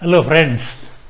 Hello friends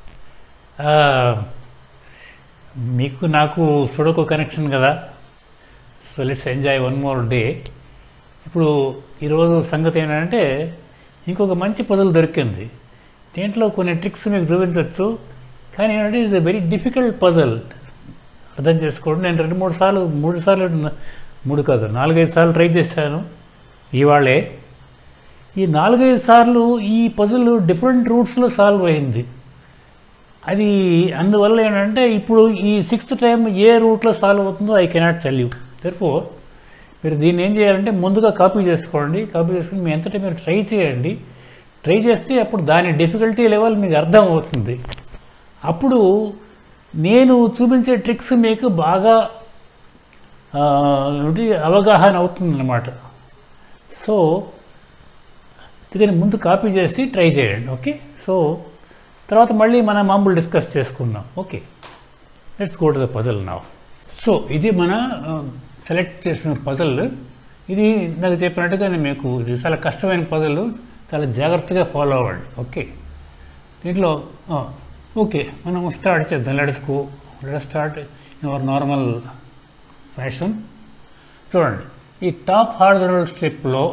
మీకు నాకు sudoku connection కదా so let's enjoy one more day ఇప్పుడు ఈరోజు సంగతి ఏంటంటే ఇంకొక మంచి పజల్ దొరికింది దీంట్లో కొన్ని ట్రిక్స్ మీకు చూపించవచ్చు కానీ ఏంటంటే it's a very difficult puzzle అర్థం చేసుకోండి నేను రెండు మూడు సార్లు మూడు సార్లు మూడు కాదు నాలుగైదు సార్లు ట్రై చేశాను ఇవాళే ఈ నాలుగైదు సార్లు ఈ పజిల్ డిఫరెంట్ రూట్స్లో సాల్వ్ అయింది అది అందువల్ల ఏంటంటే ఇప్పుడు ఈ సిక్స్త్ టైం ఏ రూట్లో సాల్వ్ అవుతుందో I cannot tell you therefore మీరు దీన్ని ఏం చేయాలంటే ముందుగా కాపీ చేసుకోండి కాపీ చేసుకుని మీ ఎంతటి మీరు ట్రై చేయండి ట్రై చేస్తే అప్పుడు దాని డిఫికల్టీ లెవెల్ మీకు అర్థం అవుతుంది అప్పుడు నేను చూపించే ట్రిక్స్ మీకు బాగా ఆ, ఏంటి అవగాహన అవుతుందన్నమాట సో దీన్ని ముందు కాపీ చేసి ట్రై చేయండి ఓకే సో తర్వాత మళ్ళీ మన మామూలు డిస్కస్ చేసుకుందాం okay let's go to the puzzle నా సో ఇది మన సెలెక్ట్ చేసిన పజల్ ఇది నాకు చెప్పినట్టుగా నేను మీకు ఇది చాలా కష్టమైన పజల్ చాలా జాగ్రత్తగా ఫాలో అవ్వండి ఓకే దీంట్లో ఆ, ఓకే మనం స్టార్ట్ చేద్దాం let's go let start in our normal fashion చూడండి ఈ టాప్ హార్జనల్ స్ట్రిప్లో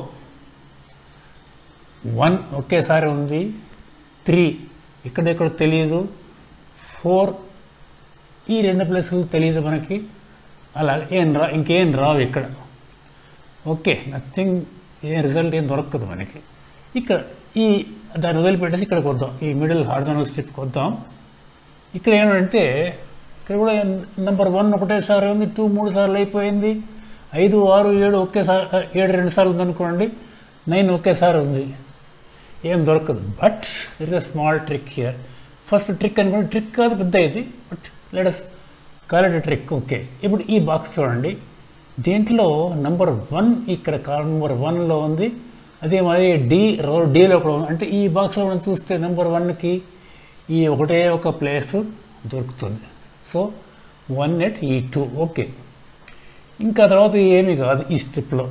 వన్ ఒకేసారి ఉంది త్రీ ఇక్కడెక్కడ తెలియదు ఫోర్ ఈ రెండు ప్లేసులు తెలియదు మనకి అలా ఏం రా ఇంకేం రావు ఇక్కడ ఓకే నథింగ్ ఏ రిజల్ట్ ఏం దొరకదు మనకి ఇక్కడ ఈ దాన్ని వదిలిపెట్టేసి ఇక్కడికి వద్దాం ఈ మిడిల్ హార్జనల్ స్ట్రిప్కి వద్దాం ఇక్కడ ఏమంటే ఇక్కడ కూడా నెంబర్ వన్ ఒకటేసారి ఉంది టూ మూడు సార్లు అయిపోయింది ఐదు ఆరు ఏడు ఒకేసారి ఏడు రెండు సార్లు ఉందనుకోండి నైన్ ఒకేసారి ఉంది ఏం దొరకదు but it is small trick here first trick అనుకోండి ట్రిక్ కాదు పెద్ద ఇది but let us call it trick okay ఇప్పుడు ఈ బాక్స్ చూడండి దీంట్లో నంబర్ వన్ ఇక్కడ కాలం నెంబర్ వన్లో ఉంది అదే మరి డి రో డీలో కూడా ఉంది అంటే ఈ బాక్స్లో మనం చూస్తే నెంబర్ వన్కి ఈ ఒకటే ఒక ప్లేస్ దొరుకుతుంది సో వన్ ఎట్ ఈ టూ ఓకే ఇంకా తర్వాత ఏమీ కాదు ఈ స్ట్రిప్లో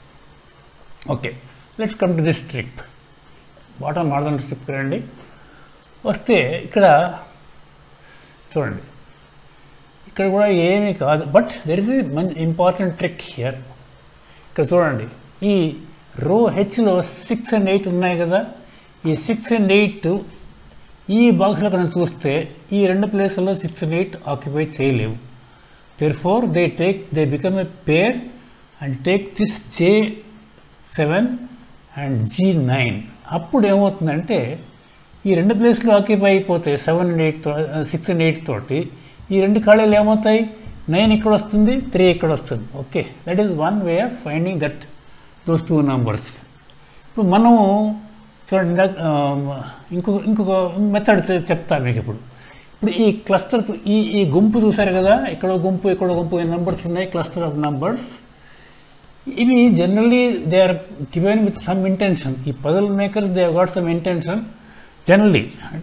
okay let's come to this strip bottom northern స్ట్రిప్కి రండి వస్తే ఇక్కడ చూడండి ఇక్కడ కూడా ఏమీ కాదు బట్ దెర్ ఇస్ ఏ మన్ ఇంపార్టెంట్ ట్రిక్ హియర్ ఇక్కడ చూడండి ఈ రో హెచ్లో సిక్స్ అండ్ ఎయిట్ ఉన్నాయి కదా ఈ సిక్స్ అండ్ ఎయిట్ ఈ బాక్స్లో కనుక చూస్తే ఈ రెండు ప్లేసుల్లో సిక్స్ అండ్ ఎయిట్ ఆక్యుపై చేయలేవు there four they take they become a pair and take this J seven and G nine అప్పుడు ఏమవుతుందంటే ఈ రెండు ప్లేస్లు ఆక్యుపై అయిపోతాయి seven and eight six and eight తోటి ఈ రెండు ఖాళీలు ఏమవుతాయి నైన్ ఇక్కడ వస్తుంది త్రీ ఇక్కడ వస్తుంది okay that is one way of finding that those two numbers ఇప్పుడు మనము చూడండి ఇందాక, ఆ, ఇంకొక ఇంకొక మెథడ్ చెప్తాను మీకు ఇప్పుడు ఇప్పుడు ఈ క్లస్టర్ ఈ ఈ గుంపు చూసారు కదా ఇక్కడ ఒక గుంపు ఇక్కడ ఒక గుంపు నెంబర్స్ ఉన్నాయి క్లస్టర్ ఆఫ్ నంబర్స్ ఇవి generally they are given with some intention ఈ puzzle makers they got some intention generally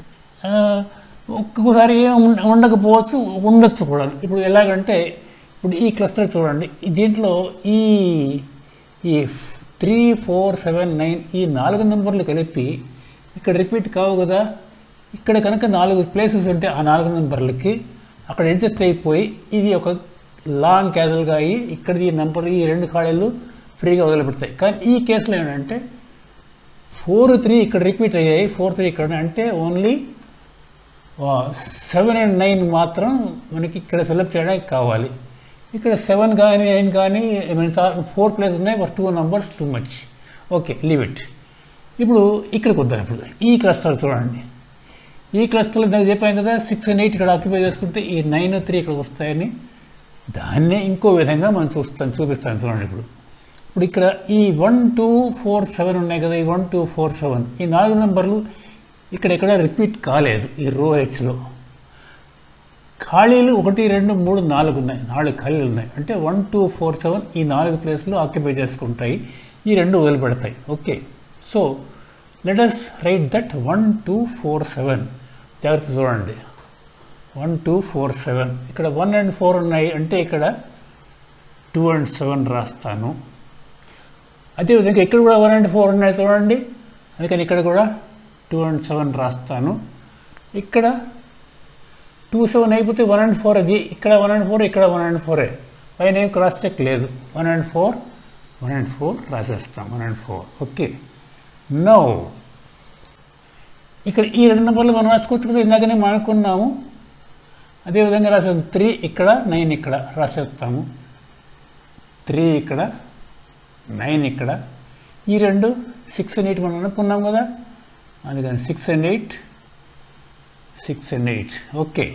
ఒక్కొక్కసారి ఏం ఉండ- ఉండకపోవచ్చు ఉండొచ్చు కూడా ఇప్పుడు ఎలాగంటే ఇప్పుడు ఈ క్లస్టర్ చూడండి ఈ దీంట్లో ఈ ఈ త్రీ ఫోర్ సెవెన్ నైన్ ఈ నాలుగు నెంబర్లు కలిపి ఇక్కడ రిపీట్ కావు కదా ఇక్కడ కనుక నాలుగు ప్లేసెస్ ఉంటే ఆ నాలుగు నెంబర్లకి అక్కడ అడ్జస్ట్ అయిపోయి ఇది ఒక లాంగ్ క్యాజువల్గా అయ్యి ఇక్కడ ఈ నెంబర్ ఈ రెండు ఖాళీలు ఫ్రీగా వదిలిపెడతాయి కానీ ఈ కేసులో ఏంటంటే ఫోర్ త్రీ ఇక్కడ రిపీట్ అయ్యాయి ఫోర్ త్రీ ఇక్కడ అంటే ఓన్లీ సెవెన్ అండ్ నైన్ మాత్రం మనకి ఇక్కడ ఫిల్అప్ చేయడానికి కావాలి ఇక్కడ సెవెన్ కానీ నైన్ కానీ ఫోర్ ప్లేస్ ఉన్నాయి but two numbers too much okay leave it ఇప్పుడు ఇక్కడికి వద్దాం ఇప్పుడు ఈ క్లస్టర్ చూడండి ఈ క్లస్టర్లో ఇందాక చెప్పాను కదా సిక్స్ అండ్ ఎయిట్ ఇక్కడ ఆక్యుపై చేసుకుంటే ఈ నైన్ త్రీ ఇక్కడికి వస్తాయని దాన్నే ఇంకో విధంగా మనం చూస్తాను చూపిస్తాను చూడండి ఇప్పుడు ఇప్పుడు ఇక్కడ ఈ వన్ టూ ఫోర్ సెవెన్ ఉన్నాయి కదా ఈ వన్ టూ ఫోర్ సెవెన్ ఈ నాలుగు నెంబర్లు ఇక్కడ ఎక్కడ రిపీట్ కాలేదు ఈ రో హెచ్లో ఖాళీలు ఒకటి రెండు మూడు నాలుగు ఉన్నాయి నాలుగు ఖాళీలు ఉన్నాయి అంటే వన్ టూ ఫోర్ సెవెన్ ఈ నాలుగు ప్లేస్లు ఆక్యుపై చేసుకుంటాయి ఈ రెండు వదిలిపెడతాయి okay so let us write that one two four seven జాగ్రత్త చూడండి వన్ టూ ఫోర్ సెవెన్ ఇక్కడ వన్ అండ్ ఫోర్ ఉన్నాయి అంటే ఇక్కడ టూ అండ్ సెవెన్ రాస్తాను అదేవిధంగా ఇక్కడ కూడా వన్ అండ్ ఫోర్ ఉన్నాయి చూడండి అందుకని ఇక్కడ కూడా టూ అండ్ సెవెన్ రాస్తాను ఇక్కడ టూ సెవెన్ అయిపోతే వన్ అండ్ ఫోర్ అది ఇక్కడ వన్ అండ్ ఫోర్ ఇక్కడ వన్ అండ్ ఫోరే పైన ఏం క్రాస్ చెక్ లేదు one and four one and four రాసేస్తాం one and four okay no ఇక్కడ ఈ రెండు నెంబర్లు మనం రాసుకోవచ్చు కదా ఇందాకనే మనం అనుకున్నాము అదేవిధంగా రాసాం త్రీ ఇక్కడ నైన్ ఇక్కడ రాసేస్తాము త్రీ ఇక్కడ నైన్ ఇక్కడ ఈ రెండు సిక్స్ అండ్ ఎయిట్ మనం అనుకున్నాం కదా అందుకని six and eight six and eight okay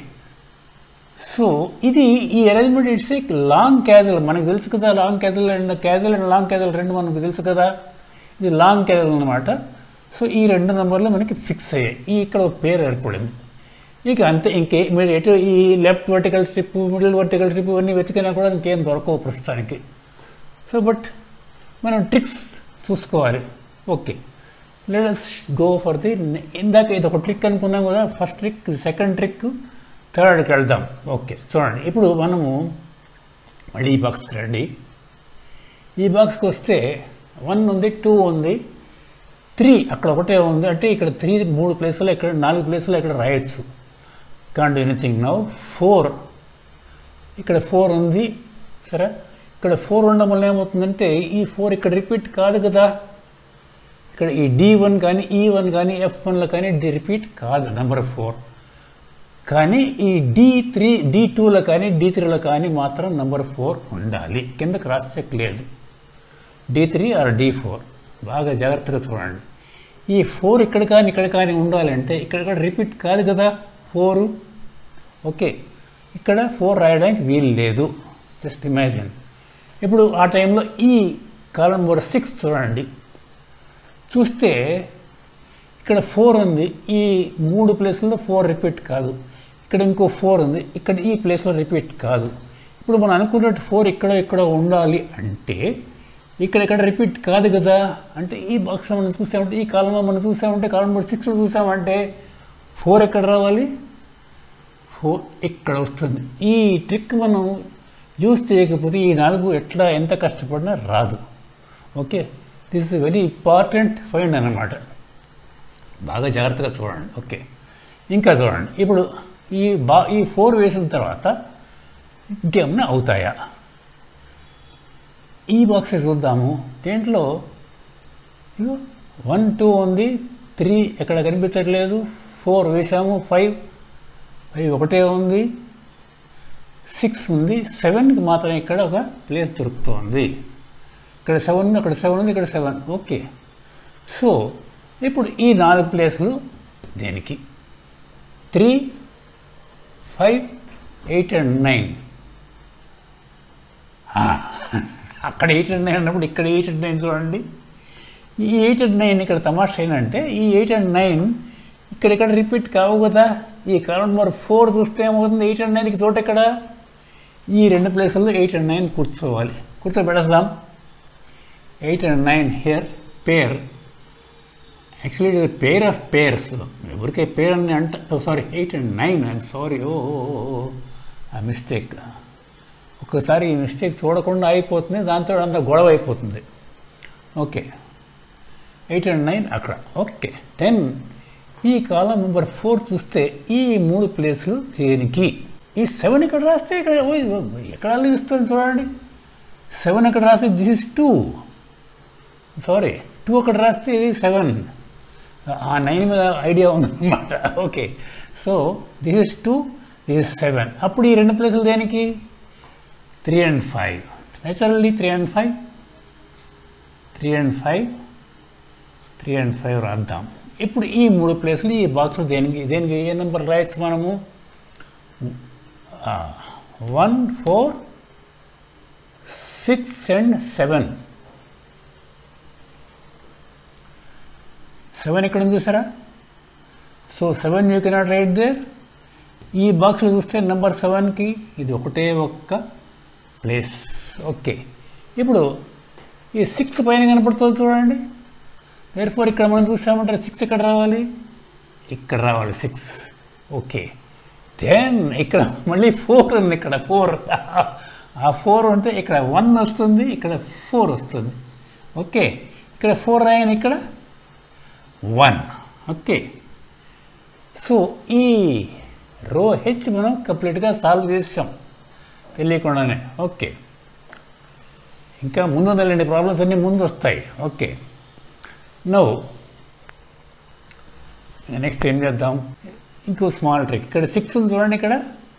so ఇది ఈ arrangement it's a long casual మనకు తెలుసు కదా long casual and casual and long casual రెండు మనకు తెలుసు కదా ఇది లాంగ్ క్యాజువల్ అనమాట సో ఈ రెండు నెంబర్లు మనకి ఫిక్స్ అయ్యాయి ఈ ఇక్కడ ఒక పేరు ఏర్పడింది ఇక అంతే ఇంకే మీరు ఎటు ఈ left vertical strip middle vertical strip ఇవన్నీ వెతికినా కూడా ఇంకేం దొరకవు ప్రస్తుతానికి సో బట్ మనం ట్రిక్స్ చూసుకోవాలి okay let us go for the ఇందాక ఇది ఒక ట్రిక్ అనుకున్నాం కదా ఫస్ట్ ట్రిక్ సెకండ్ ట్రిక్ థర్డ్కి వెళ్దాం ఓకే చూడండి ఇప్పుడు మనము మళ్ళీ ఈ బాక్స్ రండి ఈ బాక్స్కి వస్తే వన్ ఉంది టూ ఉంది త్రీ అక్కడ ఒకటే ఉంది అంటే ఇక్కడ త్రీ మూడు ప్లేసులు ఇక్కడ నాలుగు ప్లేసులు ఇక్కడ రాయొచ్చు కాంట్ ఎనీథింగ్ నౌ ఫోర్ ఇక్కడ ఫోర్ ఉంది సరే ఇక్కడ ఫోర్ ఉండడం వల్ల ఏమవుతుందంటే ఈ ఫోర్ ఇక్కడ రిపీట్ కాదు కదా ఇక్కడ ఈ డి వన్ కానీ ఈ వన్ కానీ ఎఫ్ వన్లో కానీ డి రిపీట్ కాదు నెంబర్ ఫోర్ కానీ ఈ డి త్రీ డి టూలో కానీ డి త్రీలో కానీ మాత్రం నెంబర్ ఫోర్ ఉండాలి కింద క్రాస్ చెక్ లేదు D three or D four బాగా జాగ్రత్తగా చూడండి ఈ ఫోర్ ఇక్కడ కానీ ఇక్కడ కానీ ఉండాలంటే ఇక్కడ కూడా రిపీట్ కాదు కదా ఫోరు ఓకే ఇక్కడ ఫోర్ రాయడానికి వీలు లేదు జస్ట్ ఇమాజిన్ ఇప్పుడు ఆ టైంలో ఈ కాలం నెంబర్ సిక్స్ చూడండి చూస్తే ఇక్కడ ఫోర్ ఉంది ఈ మూడు ప్లేస్లో ఫోర్ రిపీట్ కాదు ఇక్కడ ఇంకో ఫోర్ ఉంది ఇక్కడ ఈ ప్లేస్లో రిపీట్ కాదు ఇప్పుడు మనం అనుకున్నట్టు ఫోర్ ఇక్కడ ఇక్కడ ఉండాలి అంటే ఇక్కడ ఇక్కడ రిపీట్ కాదు కదా అంటే ఈ బాక్స్లో మనం చూసామంటే ఈ కాలంలో మనం చూసామంటే కాలం నెంబర్ సిక్స్లో చూసామంటే ఫోర్ ఎక్కడ రావాలి ఫోర్ ఇక్కడ వస్తుంది ఈ ట్రిక్ మనం యూస్ చేయకపోతే ఈ నాలుగు ఎట్లా ఎంత కష్టపడినా రాదు okay this is very important find అన్నమాట బాగా జాగ్రత్తగా చూడండి ఓకే ఇంకా చూడండి ఇప్పుడు ఈ బా ఈ ఫోర్ వేసిన తర్వాత ఇంకేమన్నా అవుతాయా ఈ బాక్స్ చూద్దాము దీంట్లో ఇగో వన్ టూ ఉంది త్రీ ఎక్కడ కనిపించట్లేదు ఫోర్ వేసాము ఫైవ్ ఫైవ్ ఒకటే ఉంది సిక్స్ ఉంది సెవెన్కి మాత్రం ఇక్కడ ఒక ప్లేస్ దొరుకుతుంది ఇక్కడ సెవెన్ ఉంది అక్కడ సెవెన్ ఉంది ఇక్కడ సెవెన్ ఓకే సో ఇప్పుడు ఈ నాలుగు ప్లేసులు దేనికి three five eight and nine అక్కడ ఎయిట్ అండ్ నైన్ అన్నప్పుడు ఇక్కడ ఎయిట్ అండ్ నైన్ చూడండి ఈ ఎయిట్ అండ్ నైన్ ఇక్కడ తమాషా ఏంటంటే ఈ ఎయిట్ అండ్ నైన్ ఇక్కడ ఇక్కడ రిపీట్ కావు కదా ఈ కాలం నెంబర్ ఫోర్ చూస్తే ఏమవుతుంది ఎయిట్ అండ్ నైన్కి చోట ఎక్కడ ఈ రెండు ప్లేసుల్లో ఎయిట్ అండ్ నైన్ కూర్చోవాలి కూర్చోబెడేద్దాం eight and nine here pair actually ఇది పేర్ ఆఫ్ పేర్స్ ఎవరికే పేర్ అని అంట sorry eight and nine I'm sorry oh a mistake ఒక్కసారి ఈ మిస్టేక్ చూడకుండా అయిపోతుంది దాంతో అంత గొడవ అయిపోతుంది ఓకే ఎయిట్ అండ్ నైన్ అక్కడ ఓకే దెన్ ఈ కాలం నెంబర్ ఫోర్ చూస్తే ఈ మూడు ప్లేసులు దేనికి ఈ సెవెన్ ఇక్కడ రాస్తే ఇక్కడ ఓయ్, ఎక్కడ ఇస్తుంది చూడండి సెవెన్ అక్కడ రాస్తే this is two sorry two అక్కడ రాస్తే ఇది సెవెన్ ఆ నైన్ మీద ఐడియా ఉందన్నమాట okay so this is two this is seven అప్పుడు ఈ రెండు ప్లేసులు దేనికి three and five naturally three and five three and five three and five రాద్దాం ఇప్పుడు ఈ మూడు ప్లేసులు ఈ బాక్స్లో దేనికి దేనికి ఏ నెంబర్ రాయొచ్చు మనము one four six and seven seven ఇక్కడ ఉంది చూసారా so seven you cannot write there ఈ బాక్స్లో చూస్తే నెంబర్ సెవెన్కి ఇది ఒకటే ఒక్క ప్లేస్ ఓకే ఇప్పుడు ఈ సిక్స్ పైన కనపడుతుంది చూడండి దేర్ ఫోర్ ఇక్కడ మనం చూసామంటే సిక్స్ ఎక్కడ రావాలి ఇక్కడ రావాలి సిక్స్ ఓకే దెన్ ఇక్కడ మళ్ళీ ఫోర్ ఉంది ఇక్కడ ఫోర్ ఆ ఫోర్ ఉంటే ఇక్కడ వన్ వస్తుంది ఇక్కడ ఫోర్ వస్తుంది ఓకే ఇక్కడ ఫోర్ రాయని ఇక్కడ వన్ ఓకే సో ఈ రో హెచ్ మనం కంప్లీట్గా సాల్వ్ చేసాం తెలియకుండానే ఓకే ఇంకా ముందు ఉండాలండి ప్రాబ్లమ్స్ అన్నీ ముందు వస్తాయి ఓకే నో నెక్స్ట్ ఏం చేద్దాం ఇంకో స్మాల్ ట్రిక్ ఇక్కడ సిక్స్ ఉంది చూడండి ఇక్కడ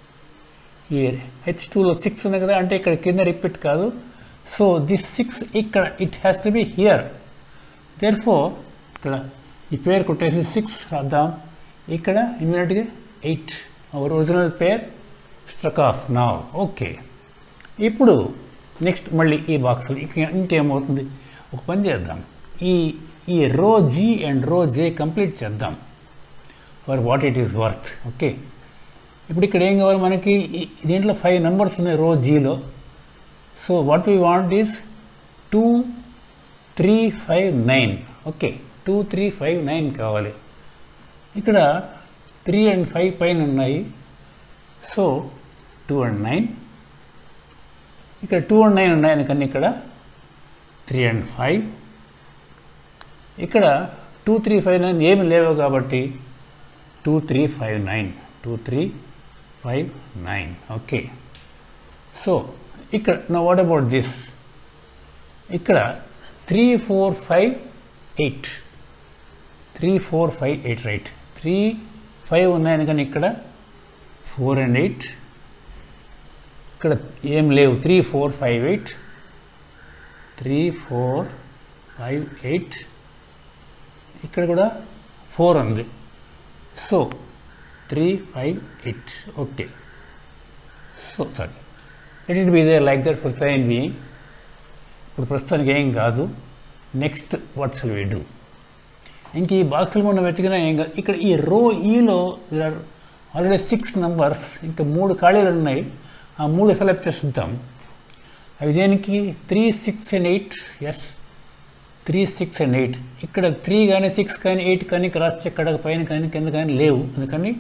ఈ హెచ్ టూలో సిక్స్ ఉంది కదా అంటే ఇక్కడ కింద రిపీట్ కాదు సో దిస్ సిక్స్ ఇక్కడ it has to be here there four ఇక్కడ ఈ పేరు కొట్టేసి సిక్స్ రాద్దాం ఇక్కడ ఇమీడియట్గా eight our original pair struck off నా ఓకే ఇప్పుడు నెక్స్ట్ మళ్ళీ ఈ బాక్సులు ఇక ఇంకేమవుతుంది ఒక పని చేద్దాం ఈ ఈ రో G and row J complete చేద్దాం for what it is worth okay ఇప్పుడు ఇక్కడ ఏం కావాలి మనకి ఈ- దీంట్లో ఫైవ్ నెంబర్స్ ఉన్నాయి రో జీలో so what we want is two three five nine okay two three five nine కావాలి ఇక్కడ త్రీ అండ్ ఫైవ్ పైన ఉన్నాయి సో టూ అండ్ నైన్ ఇక్కడ టూ అండ్ నైన్ ఉన్నాయి అందుకని ఇక్కడ త్రీ అండ్ ఫైవ్ ఇక్కడ టూ త్రీ ఫైవ్ నైన్ ఏమి లేవు కాబట్టి two three five nine two three five nine okay so ఇక్కడ నా వాట్ అబౌట్ దిస్ ఇక్కడ three four five eight three four five eight right three five ఉన్నాయని కానీ ఇక్కడ ఫోర్ అండ్ ఎయిట్ ఇక్కడ ఏం లేవు three four five eight three four five eight ఇక్కడ కూడా ఫోర్ ఉంది so three five eight okay so sorry let it be there like that for time be ఇప్పుడు ప్రస్తుతానికి ఏం కాదు next what shall we do ఇంక ఈ బాక్సులు మనం వెతికినా ఏం కాదు ఇక్కడ ఈ రో ఈలో ఆల్రెడీ సిక్స్ నంబర్స్ ఇంకా మూడు ఖాళీలు ఉన్నాయి ఆ మూడు ఫిలప్ చేద్దాం అవి దేనికి three six and eight yes three six and eight ఇక్కడ త్రీ కానీ సిక్స్ కానీ ఎయిట్ కానీ క్రాస్ చెక్ ఇక్కడ పైన కానీ కింద కానీ లేవు అందుకని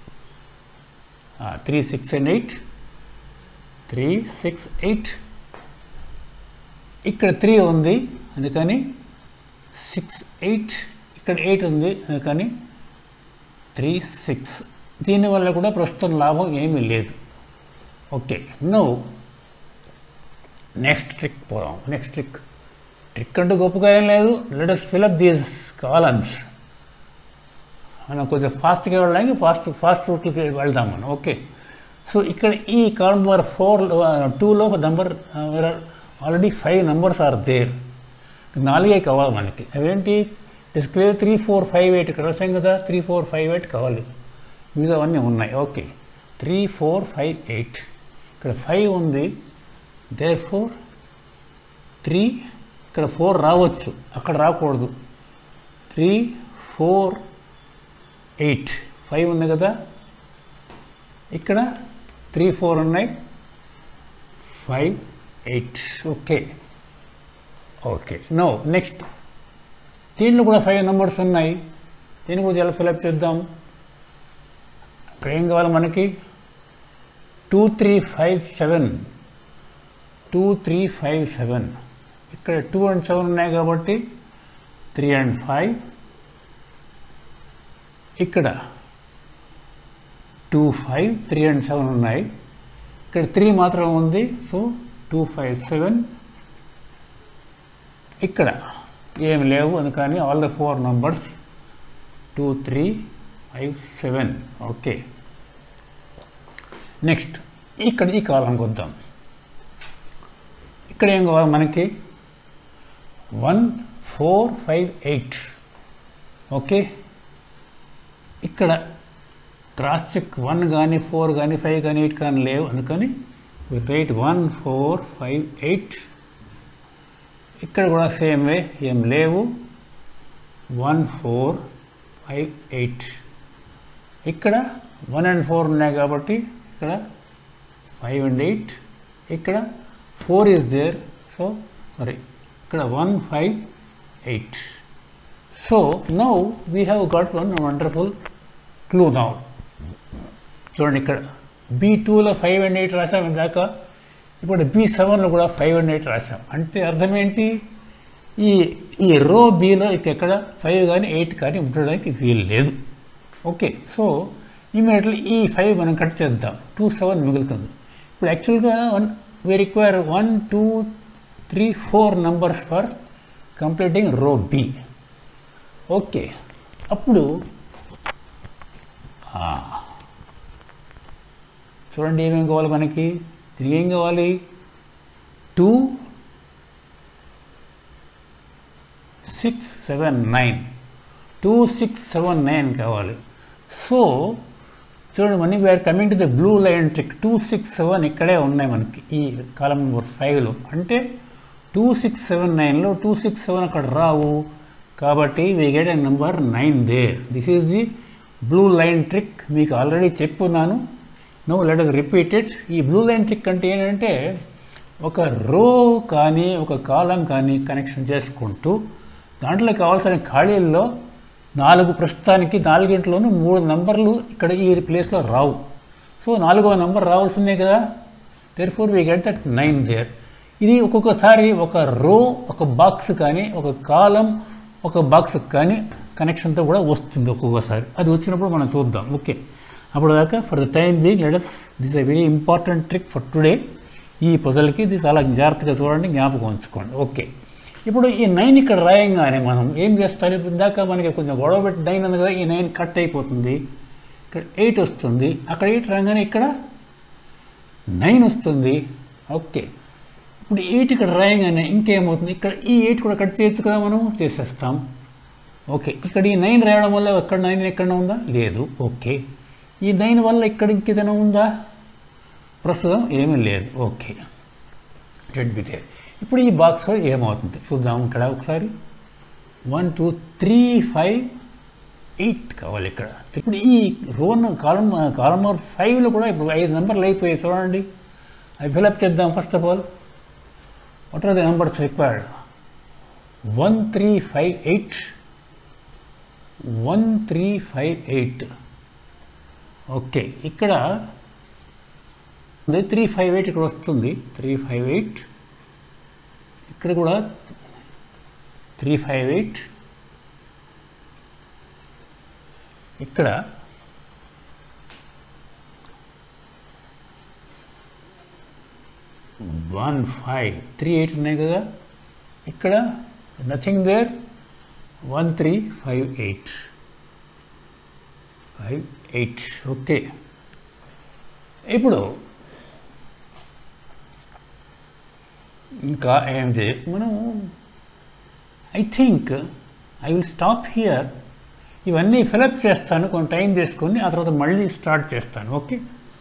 three six and eight three six eight ఇక్కడ త్రీ ఉంది అందుకని సిక్స్ ఎయిట్ ఇక్కడ ఎయిట్ ఉంది అందుకని త్రీ సిక్స్ దీనివల్ల కూడా ప్రస్తుతం లాభం ఏమీ లేదు ఓకే నో నెక్స్ట్ ట్రిక్ పోదాం నెక్స్ట్ ట్రిక్ ట్రిక్ అంటూ గొప్పగా ఏం లేదు let us fill up these columns మనం కొంచెం ఫాస్ట్గా వెళ్ళడానికి ఫాస్ట్ ఫాస్ట్ రూట్లకి వెళ్దాం మనం ఓకే సో ఇక్కడ ఈ కాలం నెంబర్ ఫోర్ టూలో number already five numbers are there నాలుగే కావాలి మనకి అవేంటి display three four five eight ఇక్కడ రాసాం కదా త్రీ ఫోర్ ఫైవ్ ఎయిట్ కావాలి మిగతావన్నీ ఉన్నాయి okay three four five eight ఇక్కడ ఫైవ్ ఉంది దేర్ ఫోర్ త్రీ ఇక్కడ ఫోర్ రావచ్చు అక్కడ రాకూడదు త్రీ ఫోర్ ఎయిట్ ఫైవ్ ఉంది కదా ఇక్కడ త్రీ ఫోర్ ఉన్నాయి five eight okay okay no next దీంట్లో కూడా ఫైవ్ నెంబర్స్ ఉన్నాయి దీన్ని కూడా ఎలా ఫిలప్ చేద్దాం ఇక్కడ ఏం కావాలి మనకి two three five seven two three five seven ఇక్కడ టూ అండ్ సెవెన్ ఉన్నాయి కాబట్టి త్రీ అండ్ ఫైవ్ ఇక్కడ two five three and seven ఉన్నాయి ఇక్కడ త్రీ మాత్రం ఉంది సో టూ ఫైవ్ సెవెన్ ఇక్కడ ఏం లేవు అందుకని all the four numbers two three five seven okay next ఇక్కడ ఈ కాలంకి వద్దాం ఇక్కడ ఏం కావాలి మనకి one four five eight okay ఇక్కడ క్రాస్ చెక్ వన్ కానీ ఫోర్ కానీ ఫైవ్ కానీ ఎయిట్ కానీ లేవు అందుకని right one four five eight ఇక్కడ కూడా సేమ్ వే ఏం లేవు వన్ ఫోర్ ఫైవ్ ఎయిట్ ఇక్కడ వన్ అండ్ ఫోర్ ఉన్నాయి కాబట్టి ఇక్కడ ఫైవ్ అండ్ ఎయిట్ ఇక్కడ four is there so sorry ఇక్కడ one five eight so now we have got one wonderful clue now చూడండి ఇక్కడ బీ టూలో ఫైవ్ అండ్ ఎయిట్ రాసాం ఇందాక ఇప్పుడు బీ సెవెన్లో కూడా ఫైవ్ అండ్ ఎయిట్ రాసాం అంటే అర్థం ఏంటి ఈ ఈ రో బీలో ఎక్కడ ఫైవ్ కానీ ఎయిట్ కానీ ఉండడానికి వీలు లేదు ఓకే సో ఇమీడియట్లీ ఈ ఫైవ్ మనం కట్ చేద్దాం టూ సెవెన్ మిగులుతుంది ఇప్పుడు యాక్చువల్గా one we require one two three four numbers for completing row B okay అప్పుడు ఆ, చూడండి ఏమేం కావాలి మనకి తిరిగి ఏం కావాలి two six seven nine two six seven nine కావాలి సో చూడండి మనీ we are coming to the blue line trick two six seven ఇక్కడే ఉన్నాయి మనకి ఈ కాలం నెంబర్ ఫైవ్లో అంటే టూ సిక్స్ సెవెన్ నైన్లో టూ సిక్స్ సెవెన్ అక్కడ రావు కాబట్టి we get a number nine there this is the blue line trick మీకు ఆల్రెడీ చెప్పున్నాను no let us repeat it ఈ బ్లూ లైన్ ట్రిక్ అంటే ఏంటంటే ఒక రో కానీ ఒక కాలం కానీ కనెక్షన్ చేసుకుంటూ దాంట్లో కావాల్సిన ఖాళీల్లో నాలుగు ప్రస్తుతానికి నాలుగింట్లోనూ మూడు నంబర్లు ఇక్కడ ఈ ప్లేస్లో రావు సో నాలుగవ నంబర్ రావాల్సిందే కదా there four we get that nine there ఇది ఒక్కొక్కసారి ఒక రో ఒక బాక్స్ కానీ ఒక కాలం ఒక బాక్స్ కానీ కనెక్షన్తో కూడా వస్తుంది ఒక్కొక్కసారి అది వచ్చినప్పుడు మనం చూద్దాం ఓకే అప్పుడు దాకా for the time being let us this a very important trick for today ఈ పుజల్కి ఇది చాలా జాగ్రత్తగా చూడండి జ్ఞాపకం ఉంచుకోండి ఓకే ఇప్పుడు ఈ నైన్ ఇక్కడ రాయంగానే మనం ఏం చేస్తాం ఇప్పుడు ఇందాక మనకి కొంచెం గొడవ పెట్టి నైన్ ఉంది కదా ఈ నైన్ కట్ అయిపోతుంది ఇక్కడ ఎయిట్ వస్తుంది అక్కడ ఎయిట్ రాగానే ఇక్కడ నైన్ వస్తుంది ఓకే ఇప్పుడు ఎయిట్ ఇక్కడ రాయగానే ఇంకేమవుతుంది ఇక్కడ ఈ ఎయిట్ కూడా కట్ చేయొచ్చు కదా మనం చేసేస్తాం ఓకే ఇక్కడ ఈ నైన్ రాయడం వల్ల ఎక్కడ నైన్ ఎక్కడ ఉందా లేదు ఓకే ఈ నైన్ వల్ల ఇక్కడ ఇంకేదైనా ఉందా ప్రస్తుతం ఏమీ లేదు ఓకే డెడ్ బి దేర్ ఇప్పుడు ఈ బాక్స్ ఏమవుతుంది చూద్దాం ఇక్కడ ఒకసారి one two three five eight కావాలి ఇక్కడ ఇప్పుడు ఈ రోన్ కాలం కాలం నెంబర్ ఫైవ్లో కూడా ఇప్పుడు ఐదు నెంబర్లు అయిపోయాయి చూడండి అవి ఫిలప్ చేద్దాం first of all what are the numbers required one three five eight one three five eight okay ఇక్కడ త్రీ ఫైవ్ ఎయిట్ ఇక్కడ వస్తుంది త్రీ ఫైవ్ ఎయిట్ ఇక్కడ కూడా త్రీ ఫైవ్ ఎయిట్ ఇక్కడ వన్ ఫైవ్ త్రీ ఎయిట్స్ ఉన్నాయి కదా ఇక్కడ nothing there one three five eight five eight okay ఇప్పుడు ఇంకా ఏం చేయ మనం I think I will stop here ఇవన్నీ ఫిలప్ చేస్తాను కొంత టైం తీసుకొని ఆ తర్వాత మళ్ళీ స్టార్ట్ చేస్తాను okay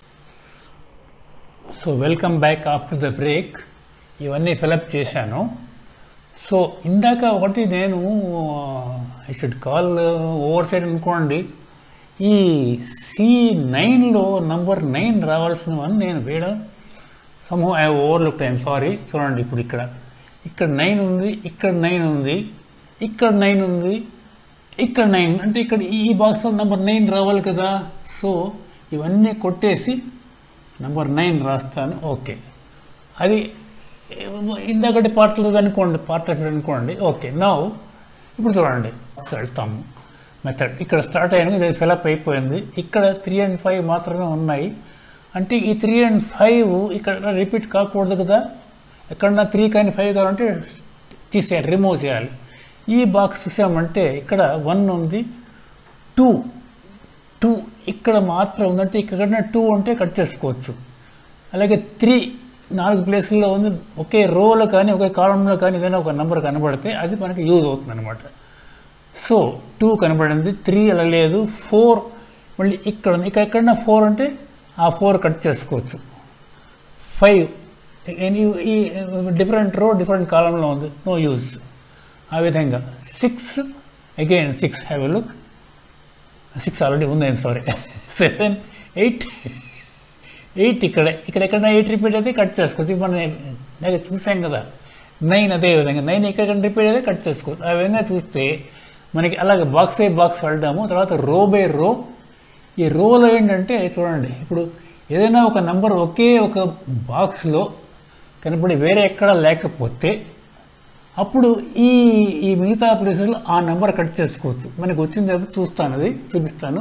so welcome back after the break ఇవన్నీ ఫిలప్ చేశాను సో ఇందాక ఒకటి నేను I should call over side అనుకోండి ఈ సి నైన్లో నంబర్ నైన్ రావాల్సినవని నేను వేయడం సమూహ ఐ ఓవర్లుక్ టైం సారీ చూడండి ఇప్పుడు ఇక్కడ ఇక్కడ నైన్ ఉంది ఇక్కడ నైన్ ఉంది ఇక్కడ నైన్ ఉంది ఇక్కడ నైన్ అంటే ఇక్కడ ఈ బాక్స్లో నెంబర్ నైన్ రావాలి కదా సో ఇవన్నీ కొట్టేసి నెంబర్ నైన్ రాస్తాను ఓకే అది ఇందాకటి పార్ట్లో అనుకోండి పార్ట్ ఆఫ్ అనుకోండి ఓకే నా ఇప్పుడు చూడండి వెళ్తాము మెథడ్ ఇక్కడ స్టార్ట్ అయ్యాను ఇది ఫిలప్ అయిపోయింది ఇక్కడ త్రీ అండ్ ఫైవ్ మాత్రమే ఉన్నాయి అంటే ఈ త్రీ అండ్ ఫైవ్ ఇక్కడ రిపీట్ కాకూడదు కదా ఎక్కడన్నా త్రీ కానీ ఫైవ్ కావాలంటే తీసేయాలి రిమూవ్ చేయాలి ఈ బాక్స్ చూసామంటే ఇక్కడ వన్ ఉంది టూ టూ ఇక్కడ మాత్రం ఉందంటే ఇక్కడ టూ ఉంటే కట్ చేసుకోవచ్చు అలాగే త్రీ నాలుగు ప్లేసుల్లో ఉంది ఒకే రోలో కానీ ఒకే కాలంలో కానీ ఏదైనా ఒక నెంబర్ కనబడితే అది మనకి యూజ్ అవుతుంది అనమాట సో టూ కనబడింది త్రీ అలా లేదు ఫోర్ మళ్ళీ ఇక్కడ ఉంది ఇక్కడ ఎక్కడన్నా ఫోర్ అంటే ఆ ఫోర్ కట్ చేసుకోవచ్చు ఫైవ్ ఈ డిఫరెంట్ రో డిఫరెంట్ కాలంలో ఉంది నో యూజ్ ఆ విధంగా six again six have a look six already ఉంది I'm sorry seven eight eight ఇక్కడ ఇక్కడ ఎక్కడైనా ఎయిట్ రిపీట్ అయితే కట్ చేసుకోవచ్చు ఇప్పుడు మనం నాకు చూసాం కదా నైన్ అదే విధంగా నైన్ ఎక్కడ రిపీట్ అయితే కట్ చేసుకోవచ్చు ఆ విధంగా చూస్తే మనకి అలాగే బాక్స్ బై బాక్స్ వెళ్దాము తర్వాత రో బై రో ఈ రోలో ఏంటంటే చూడండి ఇప్పుడు ఏదైనా ఒక నంబర్ ఒకే ఒక బాక్స్లో కనపడి వేరే ఎక్కడ లేకపోతే అప్పుడు ఈ ఈ మిగతా ప్లేసెస్లో ఆ నెంబర్ కట్ చేసుకోవచ్చు మనకు వచ్చిన తర్వాత చూస్తాను అది చూపిస్తాను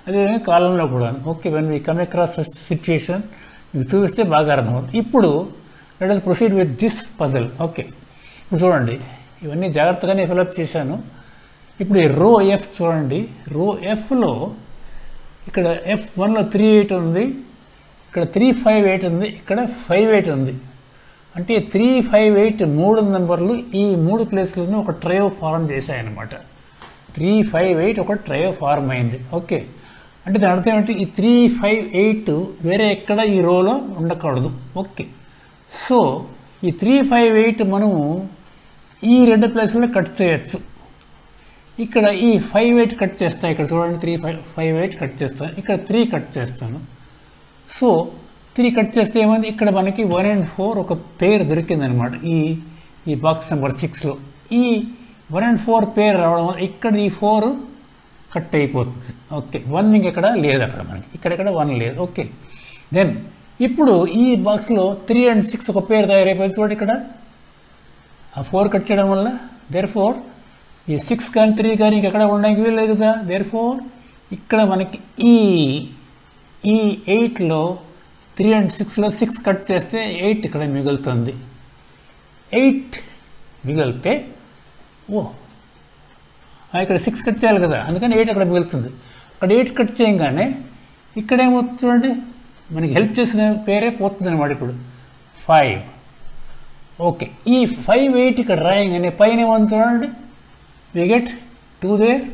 అదేవిధంగా కాలంలో కూడా okay when we come across situation ఇది చూపిస్తే బాగా అర్థమవుతుంది ఇప్పుడు let us proceed with this puzzle okay ఇప్పుడు చూడండి ఇవన్నీ జాగ్రత్తగానే ఫిలప్ చేశాను ఇప్పుడు ఈ రో ఎఫ్ చూడండి రో ఎఫ్లో ఇక్కడ ఎఫ్ వన్లో త్రీ ఎయిట్ ఉంది ఇక్కడ త్రీ ఫైవ్ ఎయిట్ ఉంది ఇక్కడ ఫైవ్ ఎయిట్ ఉంది అంటే త్రీ ఫైవ్ ఎయిట్ మూడు నెంబర్లు ఈ మూడు ప్లేస్లను ఒక ట్రయో ఫార్మ్ చేశాయన్నమాట త్రీ ఫైవ్ ఎయిట్ ఒక ట్రయో ఫార్మ్ అయింది ఓకే అంటే దాని అర్థం ఏంటి ఈ త్రీ ఫైవ్ ఎయిట్ వేరే ఎక్కడ ఈ రోలో ఉండకూడదు ఓకే సో ఈ త్రీ ఫైవ్ ఎయిట్ మనము ఈ రెండు ప్లేస్లో కట్ చేయొచ్చు ఇక్కడ ఈ ఫైవ్ ఎయిట్ కట్ చేస్తాను ఇక్కడ చూడండి three five five eight cut చేస్తాను ఇక్కడ త్రీ కట్ చేస్తాను సో త్రీ కట్ చేస్తే ఏమైంది ఇక్కడ మనకి వన్ అండ్ ఫోర్ ఒక పేర్ దొరికిందనమాట ఈ ఈ బాక్స్ నెంబర్ సిక్స్లో ఈ వన్ అండ్ ఫోర్ పేర్ రావడం వల్ల ఇక్కడ ఈ ఫోర్ కట్ అయిపోతుంది ఓకే వన్ ఇంకెక్కడ లేదు అక్కడ మనకి ఇక్కడెక్కడ వన్ లేదు ఓకే దెన్ ఇప్పుడు ఈ బాక్స్లో త్రీ అండ్ సిక్స్ ఒక పేరు తయారైపోయింది చూడండి ఇక్కడ ఆ ఫోర్ కట్ చేయడం వల్ల దేర్ ఫోర్ ఈ సిక్స్ కానీ త్రీ కానీ ఇంకెక్కడ ఉండడానికి వీల్లేదు కదా దేర్ ఫోర్ ఇక్కడ మనకి ఈ ఈ ఎయిట్లో త్రీ అండ్ సిక్స్లో సిక్స్ కట్ చేస్తే ఎయిట్ ఇక్కడ మిగులుతుంది ఎయిట్ మిగిలితే ఓ ఆ, ఇక్కడ సిక్స్ కట్ చేయాలి కదా అందుకని ఎయిట్ అక్కడ మిగులుతుంది అక్కడ ఎయిట్ కట్ చేయగానే ఇక్కడ ఏమవుతుంది చూడండి మనకి హెల్ప్ చేసిన పేరే పోతుంది అనమాట ఇప్పుడు ఫైవ్ ఓకే ఈ ఫైవ్ ఎయిట్ ఇక్కడ రాయంగానే పైన ఏమవుతుంది చూడండి వి గెట్ టూ దేర్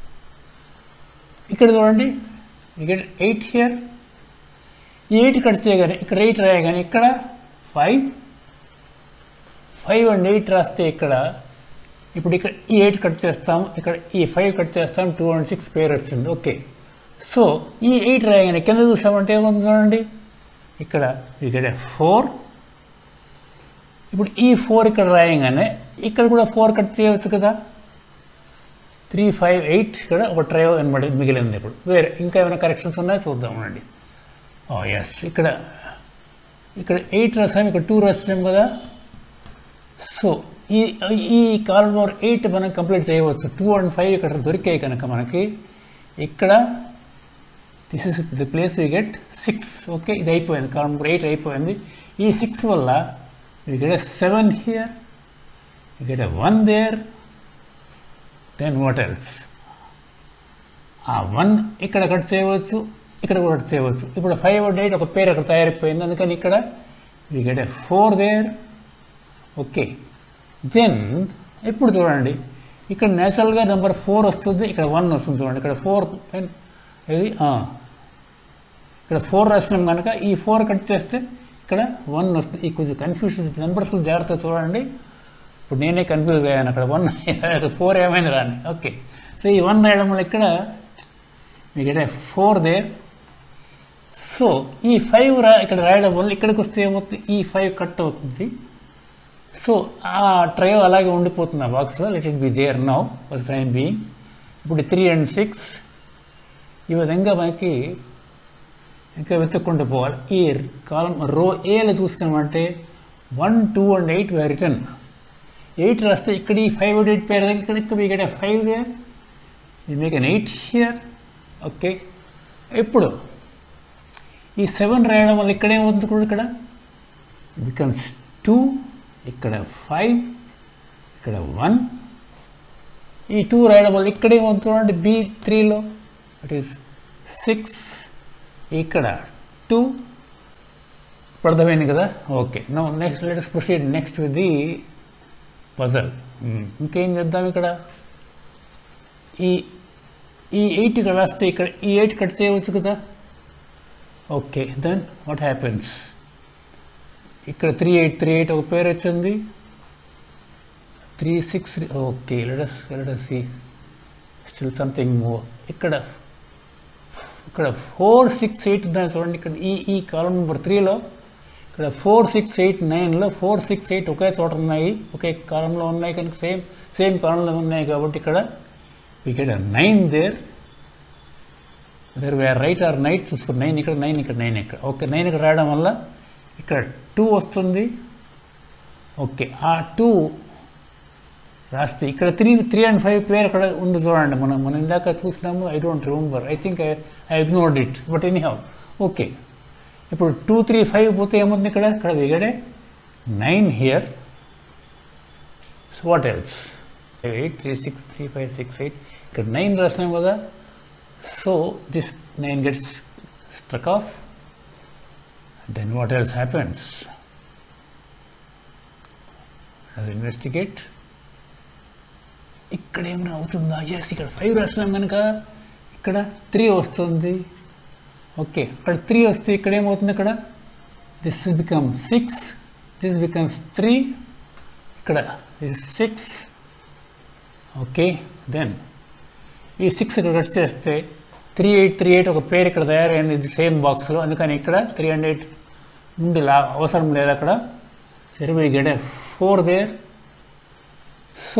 ఇక్కడ చూడండి వి గెట్ ఎయిట్ హియర్ ఈ ఎయిట్ కట్ చేయగానే ఇక్కడ ఎయిట్ రాయగానే ఇక్కడ ఫైవ్ ఫైవ్ అండ్ ఎయిట్ రాస్తే ఇక్కడ ఇప్పుడు ఇక్కడ ఈ ఎయిట్ కట్ చేస్తాం ఇక్కడ ఈ ఫైవ్ కట్ చేస్తాం టూ అండ్ సిక్స్ పేరు వచ్చింది ఓకే సో ఈ ఎయిట్ రాయగానే కింద చూసామంటే ఏముంది చూడండి ఇక్కడ ఇక్కడ ఫోర్ ఇప్పుడు ఈ ఫోర్ ఇక్కడ రాయగానే ఇక్కడ కూడా ఫోర్ కట్ చేయవచ్చు కదా త్రీ ఫైవ్ ఎయిట్ ఇక్కడ ఒక ట్రైవ్ అనమాట మిగిలింది ఇప్పుడు వేరే ఇంకా ఏమైనా కరెక్షన్స్ ఉన్నాయో చూద్దాం అండి ఓ ఎస్ ఇక్కడ ఇక్కడ ఎయిట్ రాసాం ఇక్కడ టూ రాసాం కదా సో ఈ ఈ కాల్ నెంబర్ ఎయిట్ మనం కంప్లీట్ చేయవచ్చు టూ అండ్ ఫైవ్ ఇక్కడ దొరికాయి కనుక మనకి ఇక్కడ this is the place we get six okay ఇది అయిపోయింది కాల్ నెంబర్ ఎయిట్ అయిపోయింది ఈ సిక్స్ వల్ల we get seven here we get one there then what else ఆ వన్ ఇక్కడ కట్ చేయవచ్చు ఇక్కడ కూడా కట్ చేయవచ్చు ఇప్పుడు ఫైవ్ అండ్ ఎయిట్ ఒక పేరు అక్కడ తయారైపోయింది అందుకని ఇక్కడ we get a four there okay then ఇప్పుడు చూడండి ఇక్కడ నేచురల్గా నెంబర్ ఫోర్ వస్తుంది ఇక్కడ వన్ వస్తుంది చూడండి ఇక్కడ ఫోర్ పెన్ ఇది ఆ. ఇక్కడ ఫోర్ రాసినాం కనుక ఈ ఫోర్ కట్ చేస్తే ఇక్కడ వన్ వస్తుంది ఈ కొంచెం కన్ఫ్యూషన్ నెంబర్స్ జాగ్రత్తగా చూడండి ఇప్పుడు నేనే కన్ఫ్యూజ్ అయ్యాను అక్కడ వన్ ఫోర్ ఏమైంది రాని ఓకే సో ఈ వన్ రాయడం వల్ల ఇక్కడ మీకు ఇక్కడ ఫోర్ దేర్ సో ఈ ఫైవ్ రా ఇక్కడ రాయడం వల్ల ఇక్కడికి వస్తే ఏమవుతుంది ఈ ఫైవ్ కట్ అవుతుంది సో ఆ ట్రయో అలాగే ఉండిపోతుంది ఆ బాక్స్లో let it be there now for time being ఇప్పుడు త్రీ అండ్ సిక్స్ ఈ విధంగా మనకి ఇంకా వెతుక్కుంటూ పోవాలి ఈ కాలం రో ఏలో చూస్తామంటే one two and eight we return eight రాస్తే ఇక్కడ ఈ ఫైవ్ అండ్ ఎయిట్ పేరు ఇక్కడ ఇక్కడ me get five there you make an eight here okay ఇప్పుడు ఈ సెవెన్ రాయడం వల్ల ఇక్కడ ఏమవుతుంది కూడా ఇక్కడ బికమ్స్ టూ ఇక్కడ ఫైవ్ ఇక్కడ వన్ ఈ టూ రాయడం వల్ల ఇక్కడ ఏమవుతుంది చూడండి బి త్రీలో ఇట్ ఈస్ సిక్స్ ఇక్కడ టూ ఇప్పుడు అర్థమైంది కదా okay no next let us proceed next with the puzzle ఇంకేం చేద్దాం ఇక్కడ ఈ ఈ ఎయిట్ ఇక్కడ రాస్తే ఇక్కడ ఈ ఎయిట్ కట్ చేయవచ్చు కదా ఓకే దెన్ వాట్ హ్యాపెన్స్ ఇక్కడ త్రీ ఎయిట్ త్రీ ఎయిట్ ఒక పేరు వచ్చింది three six okay let us let us see still something more ఇక్కడ ఇక్కడ ఫోర్ సిక్స్ ఎయిట్ ఉన్నాయి చూడండి ఇక్కడ ఈ ఈ కాలం నెంబర్ త్రీలో ఇక్కడ ఫోర్ సిక్స్ ఎయిట్ నైన్లో ఫోర్ సిక్స్ ఎయిట్ ఒకే చోట ఉన్నాయి ఒకే కాలంలో ఉన్నాయి కనుక సేమ్ సేమ్ కాలంలో ఉన్నాయి కాబట్టి ఇక్కడ ఇక్కడ nine there there where right or night చూసుకుని నైన్ ఇక్కడ నైన్ ఇక్కడ నైన్ ఇక్కడ ఓకే నైన్ ఇక్కడ రాయడం వల్ల ఇక్కడ టూ వస్తుంది ఓకే ఆ టూ రాస్తే ఇక్కడ త్రీ త్రీ అండ్ ఫైవ్ పేరు అక్కడ ఉంది చూడండి మనం మనం ఇందాక చూసినాము I don't remember I think I I ignored it but any how ఇప్పుడు టూ త్రీ ఫైవ్ పోతే ఏముంది ఇక్కడ ఇక్కడ దిగడే nine here so what else eight three six three five six eight ఇక్కడ నైన్ రాసినాం కదా so this nine gets struck off then what else happens అది ఇన్వెస్టిగేట్ ఇక్కడ ఏమైనా అవుతుందా ఎస్ ఇక్కడ ఫైవ్ రాసినాం కనుక ఇక్కడ త్రీ వస్తుంది ఓకే ఇక్కడ త్రీ వస్తే ఇక్కడ ఏమవుతుంది ఇక్కడ this become six this becomes three ఇక్కడ దిస్ సిక్స్ ఓకే దెన్ ఈ సిక్స్ ఇక్కడ కట్ చేస్తే త్రీ ఎయిట్ త్రీ ఎయిట్ ఒక పేరు ఇక్కడ తయారైంది ఇది సేమ్ బాక్స్లో అందుకని ఇక్కడ త్రీ అండ్ ఎయిట్ నుండి లా అవసరం లేదు అక్కడ సరే we get a four there so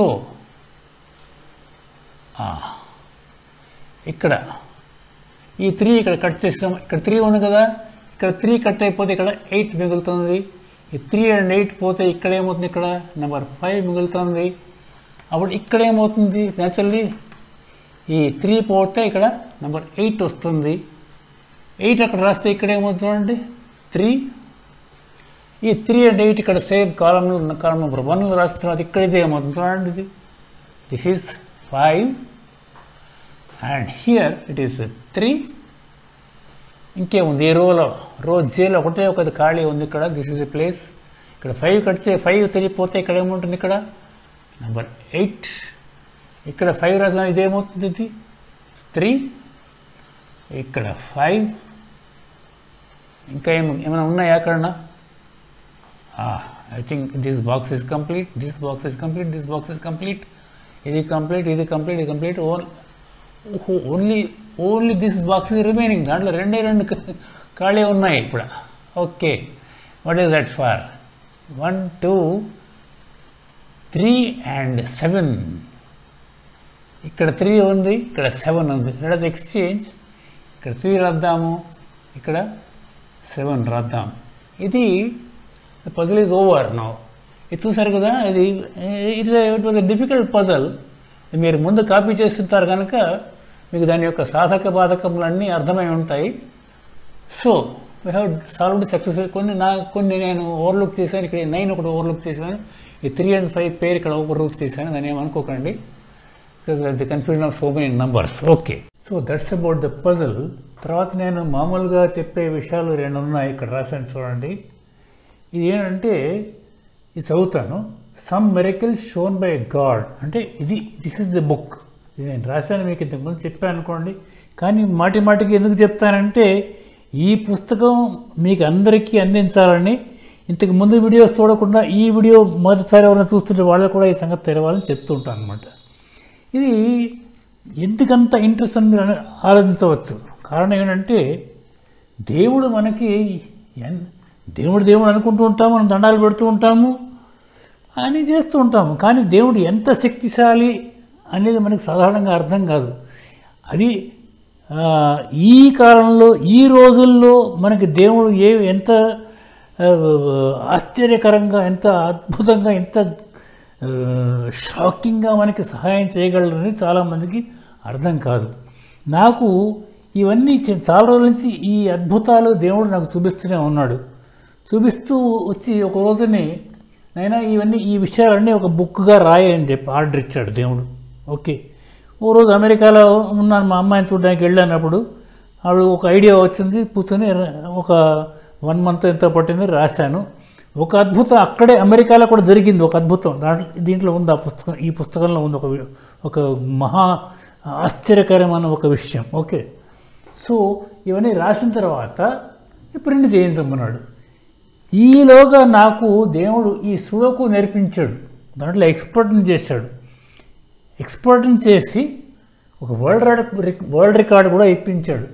ఇక్కడ ఈ త్రీ ఇక్కడ కట్ చేసినాం ఇక్కడ త్రీ ఉంది కదా ఇక్కడ త్రీ కట్ అయిపోతే ఇక్కడ ఎయిట్ మిగులుతుంది ఈ త్రీ అండ్ ఎయిట్ పోతే ఇక్కడ ఏమవుతుంది ఇక్కడ నెంబర్ ఫైవ్ మిగులుతుంది అప్పుడు ఇక్కడ ఏమవుతుంది న్యాచురల్లీ ఈ త్రీ పోతే ఇక్కడ నెంబర్ ఎయిట్ వస్తుంది ఎయిట్ అక్కడ రాస్తే ఇక్కడ ఏమవుతుంది చూడండి త్రీ ఈ త్రీ అండ్ ఎయిట్ ఇక్కడ సేమ్ కాలంలో ఉన్న కాలం నెంబర్ వన్లో రాస్తున్నది ఇక్కడ ఇది ఏమవుతుంది చూడండి ఇది this is five and here it is three ఇంకేముంది ఈ రోలో రో జేలో ఒకటే ఒకటి ఖాళీ ఉంది ఇక్కడ దిస్ ఇస్ ది ప్లేస్ ఇక్కడ ఫైవ్ కడితే ఫైవ్ తెలియపోతే ఇక్కడ ఏముంటుంది ఇక్కడ నెంబర్ ఎయిట్ ఇక్కడ ఫైవ్ రాసిన ఇదేమవుతుంది ఇది త్రీ ఇక్కడ ఫైవ్ ఇంకా ఏం ఏమైనా ఉన్నాయా అక్కడన్నా I think this box is complete this box is complete this box is complete ఇది కంప్లీట్ ఇది కంప్లీట్ ఇది complete own only only this box is remaining దాంట్లో రెండే రెండు క- ఖాళీ ఉన్నాయి ఇప్పుడు okay what is that for one two three and seven ఇక్కడ త్రీ ఉంది ఇక్కడ సెవెన్ ఉంది లెట్ ఎక్స్చేంజ్ ఇక్కడ త్రీ రాద్దాము ఇక్కడ సెవెన్ రాద్దాం ఇది పజల్ ఈజ్ ఓవర్ నో ఇది చూసారు కదా ఇది it's it was difficult puzzle మీరు ముందు కాపీ చేస్తుంటారు కనుక మీకు దాని యొక్క సాధక బాధకములన్నీ అర్థమై ఉంటాయి so we have solved success కొన్ని నా కొన్ని నేను ఓవర్లుక్ చేశాను ఇక్కడ నైన్ ఒకటి ఓవర్లుక్ చేశాను ఈ త్రీ అండ్ ఫైవ్ పేరు ఇక్కడ ఓవర్లుక్ చేశాను దాన్ని ఏమనుకోకండి because the confusion of so many numbers okay so that's about the puzzle తర్వాత నేను మామూలుగా చెప్పే విషయాలు రెండు ఉన్నాయి ఇక్కడ రాశాను చూడండి ఇది ఏంటంటే ఇది చదువుతాను some miracle shown by God అంటే ఇది దిస్ ఇస్ ద బుక్ ఇది నేను రాశాను మీకు ఇంతకుముందు చెప్పాను అనుకోండి కానీ మాటి మాటికి ఎందుకు చెప్తానంటే ఈ పుస్తకం మీకు అందరికీ అందించాలని ఇంతకు ముందు వీడియోస్ చూడకుండా ఈ వీడియో మొదటిసారి ఎవరైనా చూస్తుంటే వాళ్ళకు కూడా ఈ సంగతి తెలవాలని చెప్తుంటాను అనమాట ఇది ఎందుకంత ఇంట్రెస్ట్ అని మీరు అన- ఆలోచించవచ్చు కారణం ఏంటంటే దేవుడు మనకి ఎన్ దేవుడు దేవుడు అనుకుంటూ ఉంటాము మనం దండాలు పెడుతూ ఉంటాము అని చేస్తూ ఉంటాము కానీ దేవుడు ఎంత శక్తిశాలి అనేది మనకి సాధారణంగా అర్థం కాదు అది ఆ, ఈ కాలంలో ఈ రోజుల్లో మనకి దేవుడు ఏ ఎంత ఆ, ఆశ్చర్యకరంగా ఎంత అద్భుతంగా ఎంత ఆ, షాకింగ్గా మనకి సహాయం చేయగలరని చాలామందికి అర్థం కాదు నాకు ఇవన్నీ చే- చాలా రోజుల నుంచి ఈ అద్భుతాలు దేవుడు నాకు చూపిస్తూనే ఉన్నాడు చూపిస్తూ వచ్చి ఒక రోజుని నైనా ఇవన్నీ ఈ విషయాలన్నీ ఒక బుక్గా రాయి అని చెప్పి ఆర్డర్ ఇచ్చాడు దేవుడు ఓకే ఓ రోజు అమెరికాలో ఉన్నాను మా అమ్మాయిని చూడడానికి వెళ్ళినప్పుడు ఆవిడ ఒక ఐడియా వచ్చింది కూర్చొని ర- ఒక వన్ మంత్ ఎంత పట్టింది రాశాను ఒక అద్భుతం అక్కడే అమెరికాలో కూడా జరిగింది ఒక అద్భుతం దాంట్లో దీంట్లో ఉంది ఆ పుస్తకం ఈ పుస్తకంలో ఉంది ఒక వి- ఒక మహా ఆశ్చర్యకరమైన ఒక విషయం ఓకే సో ఇవన్నీ రాసిన తర్వాత ప్రింట్ చేయించమన్నాడు ఈలోగా నాకు దేవుడు ఈ సుడోకు నేర్పించాడు దాంట్లో ఎక్స్పర్ట్ని చేశాడు ఎక్స్పర్ట్ని చేసి ఒక వరల్డ్ రికార్డ్ వరల్డ్ రికార్డు కూడా ఇప్పించాడు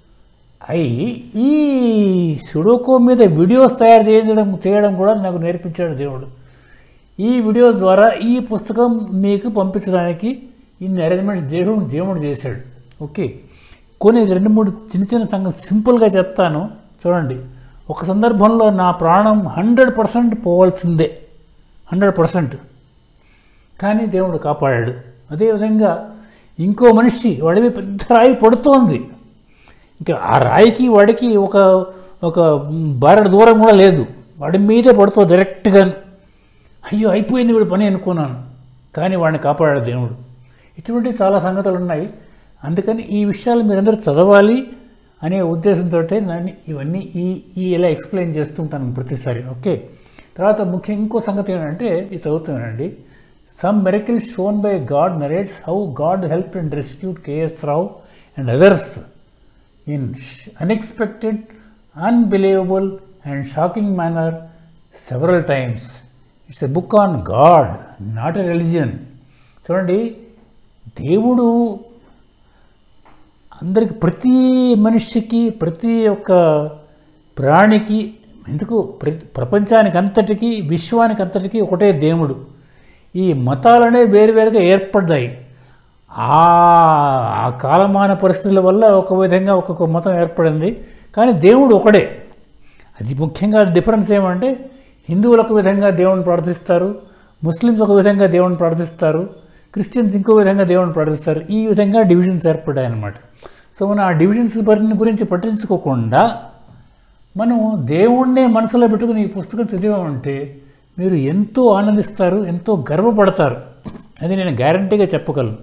అయి ఈ సుడోకో మీద వీడియోస్ తయారు చేయడం చేయడం కూడా నాకు నేర్పించాడు దేవుడు ఈ వీడియోస్ ద్వారా ఈ పుస్తకం మీకు పంపించడానికి ఇన్ని అరేంజ్మెంట్స్ దేవుడు దేవుడు చేశాడు ఓకే కొన్ని రెండు మూడు చిన్న చిన్న సంగతి సింపుల్గా చెప్తాను చూడండి ఒక సందర్భంలో నా ప్రాణం హండ్రెడ్ పర్సెంట్ పోవాల్సిందే హండ్రెడ్ పర్సెంట్ కానీ దేవుడు కాపాడాడు అదేవిధంగా ఇంకో మనిషి వాడివి పెద్ద రాయి పడుతోంది ఇంకా ఆ రాయికి వాడికి ఒక ఒక బారెడు దూరం కూడా లేదు వాడి మీదే పడుతుంది డైరెక్ట్గా అయ్యో అయిపోయింది వీడి పని అనుకున్నాను కానీ వాడిని కాపాడాడు దేవుడు ఇటువంటి చాలా సంగతులు ఉన్నాయి అందుకని ఈ విషయాలు మీరందరూ చదవాలి అనే ఉద్దేశంతో నన్ను ఇవన్నీ ఈ ఈ ఇలా ఎక్స్ప్లెయిన్ చేస్తుంటాను ప్రతిసారి ఓకే తర్వాత ముఖ్యం ఇంకో సంగతి ఏంటంటే ఇది చదువుతున్నానండి some miracle shown by God narrates how God help and rescued K S Rao and others in unexpected unbelievable and shocking manner several times it's a book on God not a religion చూడండి దేవుడు అందరికి ప్రతి మనిషికి ప్రతి ఒక్క ప్రాణికి ఎందుకు ప్రతి ప్రపంచానికి అంతటికీ విశ్వానికి అంతటికీ ఒకటే దేవుడు ఈ మతాలనే వేరువేరుగా ఏర్పడ్డాయి ఆ ఆ కాలమాన పరిస్థితుల వల్ల ఒక విధంగా ఒక్కొక్క మతం ఏర్పడింది కానీ దేవుడు ఒకడే అది ముఖ్యంగా డిఫరెన్స్ ఏమంటే హిందువులు ఒక విధంగా దేవుని ప్రార్థిస్తారు ముస్లిమ్స్ ఒక విధంగా దేవుని ప్రార్థిస్తారు క్రిస్టియన్స్ ఇంకో విధంగా దేవుని ప్రార్థిస్తారు ఈ విధంగా డివిజన్స్ ఏర్పడ్డాయి అన్నమాట సో మనం ఆ డివిజన్స్ గురించి పట్టించుకోకుండా మనం దేవుణ్ణే మనసులో పెట్టుకుని ఈ పుస్తకం చదివామంటే మీరు ఎంతో ఆనందిస్తారు ఎంతో గర్వపడతారు అది నేను గ్యారంటీగా చెప్పగలను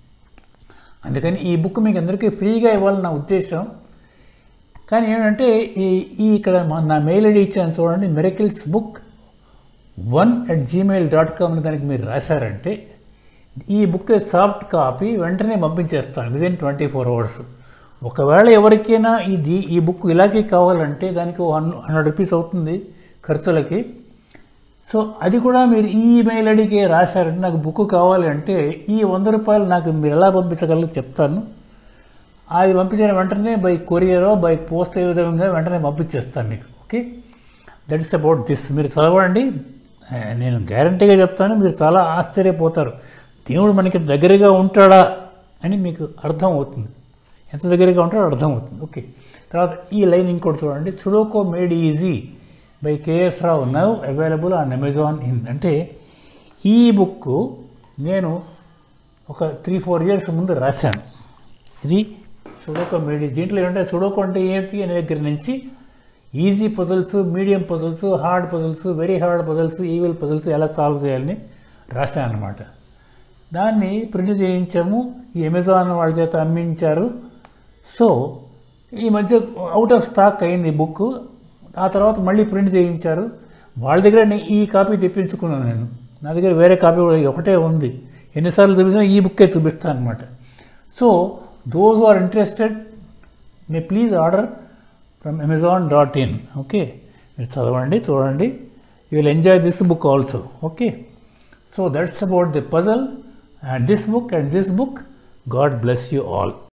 అందుకని ఈ బుక్ మీకు అందరికీ ఫ్రీగా ఇవ్వాలని నా ఉద్దేశం కానీ ఏంటంటే ఈ ఈ ఇక్కడ మా- నా మెయిల్ ఐడి ఇచ్చాను చూడండి miracles book one at Gmail dot com అని దానికి మీరు రాశారంటే ఈ బుక్ సాఫ్ట్ కాపీ వెంటనే పంపించేస్తాను విదిన్ ట్వంటీ ఫోర్ అవర్స్ ఒకవేళ ఎవరికైనా ఇది ఈ బుక్ ఇలాగే కావాలంటే దానికి వన్ హండ్రెడ్ రూపీస్ అవుతుంది ఖర్చులకి సో అది కూడా మీరు ఈ ఈమెయిల్ ఐడికి రాశారంటే నాకు బుక్ కావాలి అంటే ఈ వంద రూపాయలు నాకు మీరు ఎలా పంపించగలరో చెప్తాను అది పంపించిన వెంటనే బై కొరియరో బై పోస్ట్ ఏ విధంగా వెంటనే పంపించేస్తాను మీకు okay that is about this మీరు చదవండి ఆ, నేను గ్యారంటీగా చెప్తాను మీరు చాలా ఆశ్చర్యపోతారు దేవుడు మనకి దగ్గరగా ఉంటాడా అని మీకు అర్థం అవుతుంది ఎంత దగ్గరగా ఉంటాడో అర్థం అవుతుంది ఓకే తర్వాత ఈ లైన్ ఇంకోటి చూడండి sudoku made easy by K S Rao now available on Amazon in అంటే ఈ బుక్ నేను ఒక త్రీ ఫోర్ ఇయర్స్ ముందు రాశాను ఇది సుడోకో మీడియం దీంట్లో ఏంటంటే సుడోకో అంటే ఏంటి అనే దగ్గర నుంచి easy puzzles medium puzzles hard puzzles very hard puzzles evil puzzles ఎలా సాల్వ్ చేయాలని రాశాను అనమాట దాన్ని ప్రింట్ చేయించాము ఈ అమెజాన్ వాళ్ళ చేత అమ్మించారు సో ఈ మధ్య అవుట్ ఆఫ్ స్టాక్ అయింది బుక్ ఆ తర్వాత మళ్ళీ ప్రింట్ చేయించారు వాళ్ళ దగ్గర నే- ఈ కాపీ తెప్పించుకున్నాను నేను నా దగ్గర వేరే కాపీ కూడా ఒకటే ఉంది ఎన్నిసార్లు చూపించినా ఈ బుక్కే చూపిస్తాను అనమాట so those are interested may please order from Amazon dot in okay మీరు చదవండి చూడండి you will enjoy this book also okay so that's about the puzzle and this book and this book God bless you all